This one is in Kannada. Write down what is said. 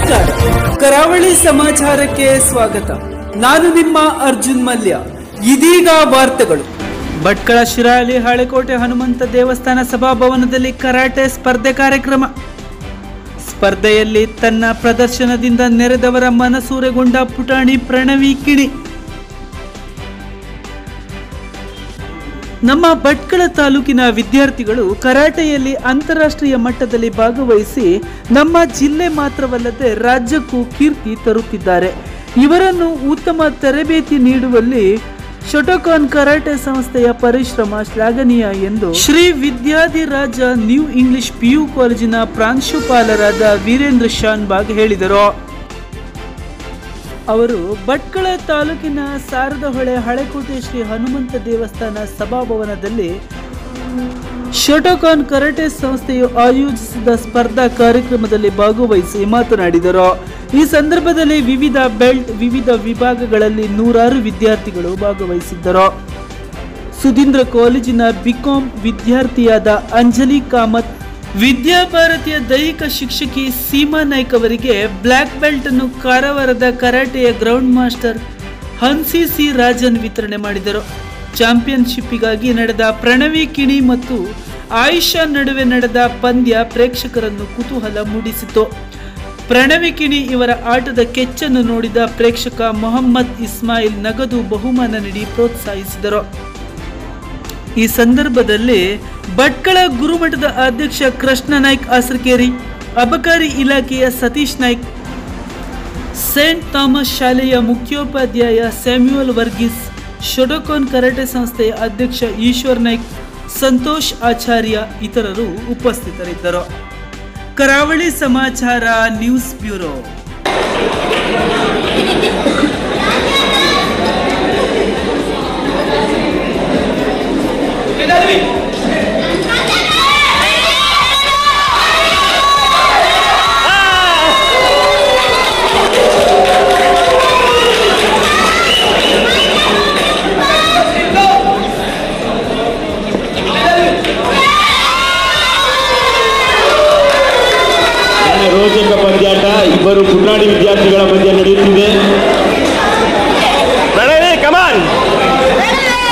ನಮಸ್ಕಾರ ಕರಾವಳಿ ಸಮಾಚಾರಕ್ಕೆ ಸ್ವಾಗತ ನಾನು ನಿಮ್ಮ ಅರ್ಜುನ್ ಮಲ್ಯ ಇದೀಗ ವಾರ್ತೆಗಳು ಭಟ್ಕಳ ಶಿರಾಲಿ ಹಳೆಕೋಟೆ ಹನುಮಂತ ದೇವಸ್ಥಾನ ಸಭಾಭವನದಲ್ಲಿ ಕರಾಟೆ ಸ್ಪರ್ಧೆ ಕಾರ್ಯಕ್ರಮ ಸ್ಪರ್ಧೆಯಲ್ಲಿ ತನ್ನ ಪ್ರದರ್ಶನದಿಂದ ನೆರೆದವರ ಮನಸೂರೆಗೊಂಡ ಪುಟಾಣಿ ಪ್ರಣವಿ ಕಿಣಿ ನಮ್ಮ ಭಟ್ಕಳ ತಾಲೂಕಿನ ವಿದ್ಯಾರ್ಥಿಗಳು ಕರಾಟೆಯಲ್ಲಿ ಅಂತಾರಾಷ್ಟ್ರೀಯ ಮಟ್ಟದಲ್ಲಿ ಭಾಗವಹಿಸಿ ನಮ್ಮ ಜಿಲ್ಲೆ ಮಾತ್ರವಲ್ಲದೆ ರಾಜ್ಯಕ್ಕೂ ಕೀರ್ತಿ ತರುತ್ತಿದ್ದಾರೆ ಇವರನ್ನು ಉತ್ತಮ ತರಬೇತಿ ನೀಡುವಲ್ಲಿ ಶೊಟೋಕಾನ್ ಕರಾಟೆ ಸಂಸ್ಥೆಯ ಪರಿಶ್ರಮ ಶ್ಲಾಘನೀಯ ಎಂದು Shri Vidyadhiraja new English PU ಕಾಲೇಜಿನ ಪ್ರಾಂಶುಪಾಲರಾದ ವೀರೇಂದ್ರ ಶಾನ್ಬಾಗ್ ಹೇಳಿದರು ಅವರು ಭಟ್ಕಳ ತಾಲೂಕಿನ ಸಾರದಹೊಳೆ ಹಳೆಕೋಟೆ ಶ್ರೀ ಹನುಮಂತ ದೇವಸ್ಥಾನ ಸಭಾಭವನದಲ್ಲಿ ಶೋಟೋಕಾನ್ ಕರಾಟೆ ಸಂಸ್ಥೆಯು ಆಯೋಜಿಸಿದ ಸ್ಪರ್ಧಾ ಕಾರ್ಯಕ್ರಮದಲ್ಲಿ ಭಾಗವಹಿಸಿ ಮಾತನಾಡಿದರು ಈ ಸಂದರ್ಭದಲ್ಲಿ ವಿವಿಧ ಬೆಲ್ಟ್ ವಿವಿಧ ವಿಭಾಗಗಳಲ್ಲಿ ನೂರಾರು ವಿದ್ಯಾರ್ಥಿಗಳು ಭಾಗವಹಿಸಿದ್ದರು ಸುಧೀಂದ್ರ ಕಾಲೇಜಿನ ಬಿಕಾಂ ವಿದ್ಯಾರ್ಥಿಯಾದ ಅಂಜಲಿ ಕಾಮತ್ ವಿದ್ಯಾಭಾರತಿಯ ದೈಹಿಕ ಶಿಕ್ಷಕಿ ಸೀಮಾ ನಾಯ್ಕ್ ಅವರಿಗೆ ಬ್ಲ್ಯಾಕ್ ಬೆಲ್ಟ್ ಅನ್ನು ಕಾರವಾರದ ಕರಾಟೆಯ ground master Hanshi C Rajan ವಿತರಣೆ ಮಾಡಿದರು ಚಾಂಪಿಯನ್ಶಿಪ್ಪಿಗಾಗಿ ನಡೆದ ಪ್ರಣವಿ ಕಿಣಿ ಮತ್ತು ಆಯಿಷಾ ನಡುವೆ ನಡೆದ ಪಂದ್ಯ ಪ್ರೇಕ್ಷಕರನ್ನು ಕುತೂಹಲ ಮೂಡಿಸಿತು ಪ್ರಣವಿ ಕಿಣಿ ಇವರ ಆಟದ ಕೆಚ್ಚನ್ನು ನೋಡಿದ ಪ್ರೇಕ್ಷಕ ಮೊಹಮ್ಮದ್ ಇಸ್ಮಾಯಿಲ್ ನಗದು ಬಹುಮಾನ ನೀಡಿ ಪ್ರೋತ್ಸಾಹಿಸಿದರು ಈ ಸಂದರ್ಭದಲ್ಲಿ ಭಟ್ಕಳ ಗುರುಮಠದ ಅಧ್ಯಕ್ಷ ಕೃಷ್ಣ ನಾಯ್ಕ್ ಆಸರಕೇರಿ ಅಬಕಾರಿ ಇಲಾಖೆಯ ಸತೀಶ್ ನಾಯ್ಕ್ ಸೇಂಟ್ ಥಾಮಸ್ ಶಾಲೆಯ ಮುಖ್ಯೋಪಾಧ್ಯಾಯ ಸ್ಯಾಮ್ಯುಯಲ್ ವರ್ಗೀಸ್ ಶೊಡೋಕಾನ್ ಕರಾಟೆ ಸಂಸ್ಥೆಯ ಅಧ್ಯಕ್ಷ ಈಶ್ವರ್ ನಾಯ್ಕ್ ಸಂತೋಷ್ ಆಚಾರ್ಯ ಇತರರು ಉಪಸ್ಥಿತರಿದ್ದರು ಕರಾವಳಿ ಸಮಾಚಾರ ನ್ಯೂಸ್ ಬ್ಯೂರೋ ಬಹಳ ರೋಚಕ ಪಂದ್ಯಾಟ ಇಬ್ಬರು ಪುಟಾಣಿ ವಿದ್ಯಾರ್ಥಿಗಳ ಮಧ್ಯೆ ನಡೆಯುತ್ತಿದೆ ಪ್ರಣವಿ ಕಮಾನ್